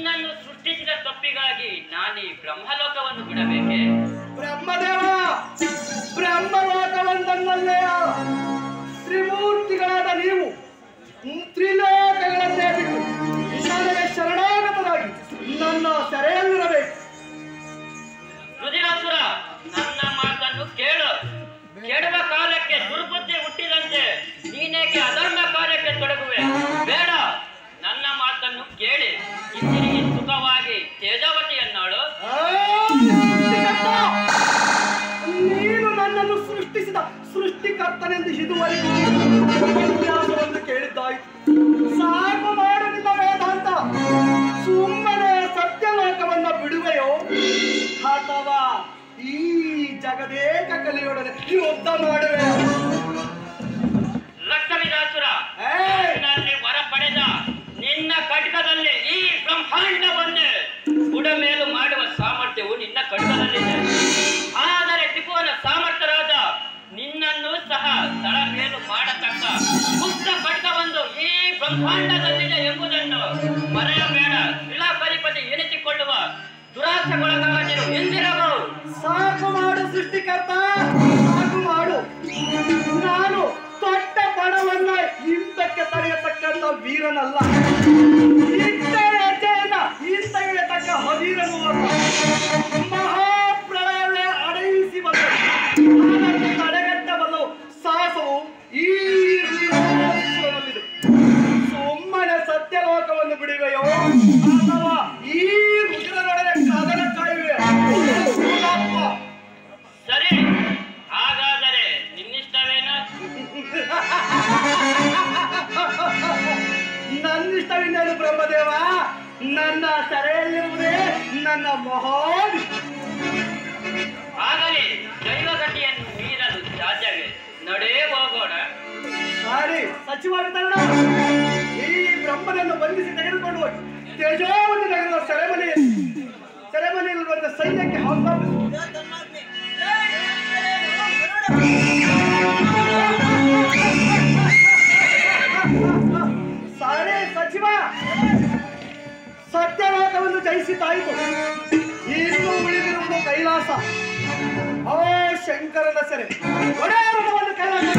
ನಿನ್ನನ್ನು ಸೃಷ್ಟಿಸಿದ ತಪ್ಪಿಗಾಗಿ ನಾನೀ ಬ್ರಹ್ಮಲೋಕವನ್ನು ಬಿಡಬೇಕೆ ಬ್ರಹ್ಮದೇವ ಬ್ರಹ್ಮಲೋಕವೊಂದನ್ನಲ್ಲೇ ತ್ರಿಮೂರ್ತಿಗಳಾದ ನೀವು ತ್ರಿಲೋಕಗಳನ್ನೇ ಬಿಟ್ಟು ನನಗೆ ಶರಣಾಗತರಾಗಿ ನನ್ನ ಸೆರೆಯಲ್ಲಿರಬೇಕು ರುದಿರಾಸುರ ನನ್ನ ಮಾತನ್ನು ಕೇಳು ಕೆಡುವ ಕಾಲಕ್ಕೆ ದುರ್ಬುದ್ಧಿ ಹುಟ್ಟಿದಂತೆ ನೀನೇಕೆ ಅಧರ್ಮ ಕಾರ್ಯಕ್ಕೆ ತೊಡಗುವೆ ಬೇಡ ನನ್ನ ಮಾತನ್ನು ಕೇಳಿ ಹಿಂದಿರುಗಿ ಸುಖವಾಗಿ ತೇಜಾವತಿಯನ್ನಾಳು ಆ, ಸೃಷ್ಟಿಕರ್ತ! ನೀನು ನನ್ನನ್ನು ಸೃಷ್ಟಿಸಿದ ಸೃಷ್ಟಿಕರ್ತನೆಂದು ಇದುವರೆಗೂ ಇತಿಹಾಸವನ್ನು ಕೇಳಿದ್ದಾಯ್ತು ಸಾಕು ಮಾಡು ನಿನ್ನ ವೇದಾಂತ ಸುಮ್ಮನೆ ಸತ್ಯಲೋಕವನ್ನ ಬಿಡುವೆಯೋ ಅಥವಾ ಈ ಜಗದೇಕ ಕಲೆಯೊಡನೆ ಯುದ್ಧ ಮಾಡುವೆ ರಕ್ತವಿದಾಸುರ ಏಯ್! ನನ್ನಲ್ಲಿ ವರ ಪಡೆದ ನಿನ್ನ ಖಡ್ಗದಲ್ಲಿ ಈ ಬ್ರಹ್ಮಾಂಡವನ್ನೇ ಬುಡಮೇಲು ಮಾಡುವ ಸಾಮರ್ಥ್ಯವು ನಿನ್ನ ಖಡ್ಗದಲ್ಲಿದೆ ಆದರೆ ಟಿಪುವನ ಸಾಮರ್ಥ್ಯರಾದ ನಿನ್ನನ್ನು ಸಹ ತಳ ಮೇಲು ಮಾಡತಕ್ಕ ಮುಕ್ತ ಖಡ್ಗವೊಂದು ಈ ಬ್ರಹ್ಮಾಂಡದಲ್ಲಿದೆ ಎಂಬುದನ್ನು ಮರೆಯಬೇಡ ಶಿಲಾಪರಿಪತಿ ಎನಿಸಿಕೊಳ್ಳುವ ದುರಾಸೆಗೊಳಗಾಗಿರು ಎಂದಿರಬಹುದು ಸಾಕು ಮಾಡು ಸೃಷ್ಟಿಕರ್ತ ಸಾಕು ಮಾಡು ನಾನು ತೊಟ್ಟ ಬಡವನ್ನ ಹಿಂದಕ್ಕೆ ತಡೆಯತಕ್ಕಂತ ವೀರನಲ್ಲ ಇಟ್ಟ ಹೆಜ್ಜೆಯನ್ನ ಹಿಂತೆಗೆಯತಕ್ಕ ಹವೀರನು ಅಲ್ಲ ಮಹಾಪ್ರಳಯವೇ ಅಡಗಿಸಿ ಬಂದ ಅದನ್ನು ತಡೆಗಟ್ಟಬಲ್ಲ ಸಾಹಸವು ಈ ವೀರಾಸುರನಲ್ಲಿದೆ ಸುಮ್ಮನೆ ಸತ್ಯಲೋಕವನ್ನು ಬಿಡುವೆಯೋ ಅಥವಾ ಈ ರುದ್ರನೊಡನೆ ಕದನ ಕಾಯುವೆ ಹೌದಪ್ಪ. ಸರಿ ಹಾಗಾದರೆ ನಿನ್ನಿಷ್ಟವೇನು ನನ್ನಿಷ್ಟವಿನ್ನೇನು ಬ್ರಹ್ಮದೇವ ನನ್ನ ಸೆರೆಯಲ್ಲಿರುವುದೇ ನನ್ನ ಮಹಾನ್ ಆಗಲಿ ದೈವಗತಿಯನ್ನು ಮೀರಲು ಸಾಧ್ಯವೇ ನಡೇ ಹೋಗೋಣ ಸಾರಿ ಸಚಿವ ವಿತರಣ ಈ ಬ್ರಹ್ಮನನ್ನು ಬಂಧಿಸಿ ತೆಗೆದುಕೊಂಡು ಹೋಗಿ ತೇಜೋವತಿ ನಗರದ ಸೆರೆಮನೆಯಲ್ಲಿ ಸೆರೆಮನೆಯಲ್ಲಿರುವಂತ ಸೈನ್ಯಕ್ಕೆ ಆಹ್ವಾನಿಸು ಸಾರಿ ಸಚಿವ ಸತ್ಯಲೋಕವನ್ನು ಜಯಿಸಿದ್ದಾಯಿತು ಇನ್ನು ಉಳಿದಿರುವುದು ಕೈಲಾಸ ಓ ಶಂಕರನ ಸೆರೆ ಒಡೆಯರವನ್ನು ಕೈಲಾಸ